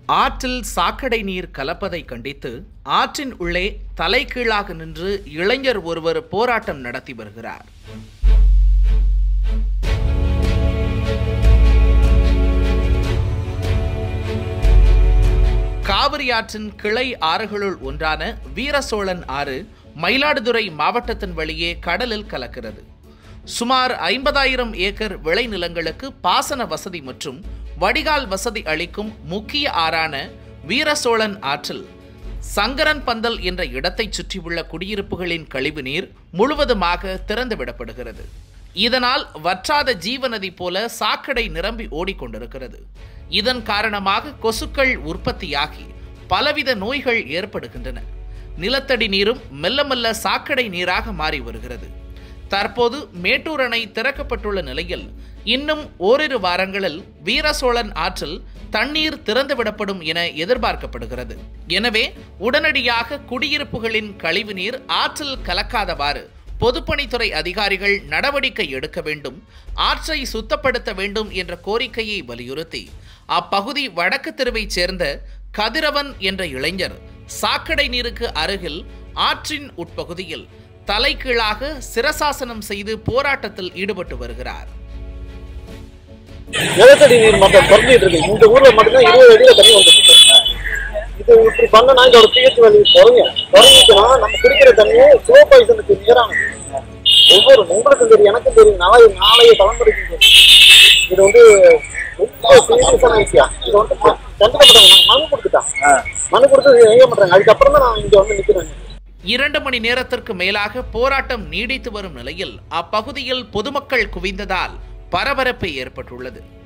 ஆற்றில் சாக்கடை நீர் கலப்பதை கண்டித்து ஆற்றின் உள்ளே தலைகீழாக நின்று இளைஞர் ஒருவர் போராட்டம் நடத்தி வருகிறார் காவிரி ஆற்றின் கிளை ஆறுகளுள் ஒன்றான வீரசோழன் ஆறு மயிலாடுதுறை மாவட்டத்தின் வழியே கடலில் கலக்கிறது சுமார் ஐம்பதாயிரம் ஏக்கர் விளைநிலங்களுக்கு பாசன வசதி மற்றும் வடிகால் வசதி அளிக்கும் முக்கிய ஆறான வீரசோழன் ஆற்றில் சங்கரன் பந்தல் என்ற இடத்தைச் சுற்றியுள்ள குடியிருப்புகளின் கழிவுநீர் முழுவதுமாக திறந்துவிடப்படுகிறது இதனால் வற்றாத ஜீவநதி போல சாக்கடை நிரம்பி ஓடிக்கொண்டிருக்கிறது இதன் காரணமாக கொசுக்கள் உற்பத்தியாகி பலவித நோய்கள் ஏற்படுகின்றன நிலத்தடி நீரும் மெல்ல மெல்ல சாக்கடை நீராக மாறி வருகிறது தற்போது மேட்டூர் அணை திறக்கப்பட்டுள்ள நிலையில் இன்னும் ஓரிரு வாரங்களில் வீரசோழன் ஆற்றில் தண்ணீர் திறந்துவிடப்படும் என எதிர்பார்க்கப்படுகிறது எனவே உடனடியாக குடியிருப்புகளின் கழிவுநீர் ஆற்றில் கலக்காதவாறு பொதுப்பணித்துறை அதிகாரிகள் நடவடிக்கை எடுக்க வேண்டும் ஆற்றை சுத்தப்படுத்த வேண்டும் என்ற கோரிக்கையை வலியுறுத்தி அப்பகுதி வடக்கு தெருவைச் சேர்ந்த கதிரவன் என்ற இளைஞர் சாக்கடை நீருக்கு அருகில் ஆற்றின் உட்பகுதியில் தலைகீழாக சிரசாசனம் செய்து போராட்டத்தில் ஈடுபட்டு வருகிறார் நிலத்தடி நீர் மட்டம் குறைஞ்சிட்டு இருக்கு இந்த ஊர்ல மட்டும்தான் இருபது அடியில தண்ணி வந்துட்டு இருக்கு இது இப்படி பண்ணனா இதோட பிஹெச் வேல்யூ குறையும் குறைஞ்சிச்சுன்னா நம்ம குடிக்கிற தண்ணியே ஸ்லோ பாய்சனுக்கு நிகரானது ஒவ்வொரு உங்களுக்கும் தெரியும் எனக்கும் தெரியும் நாளை நாளைய தலைமுறைக்கும் தெரியும் இது வந்து ரொம்ப சீரியஸான விஷயம் இது வந்து கண்டுக்கப்பட்டாங்க நான் மனு கொடுத்துட்டான் மனு கொடுத்து செய்ய மாட்டாங்க அதுக்கப்புறம் தான் நான் இங்க வந்து நிக்கிறேன் இரண்டு மணி நேரத்திற்கு மேலாக போராட்டம் நீடித்து வரும் நிலையில் அப்பகுதியில் பொதுமக்கள் குவிந்ததால் பரபரப்பு ஏற்பட்டுள்ளது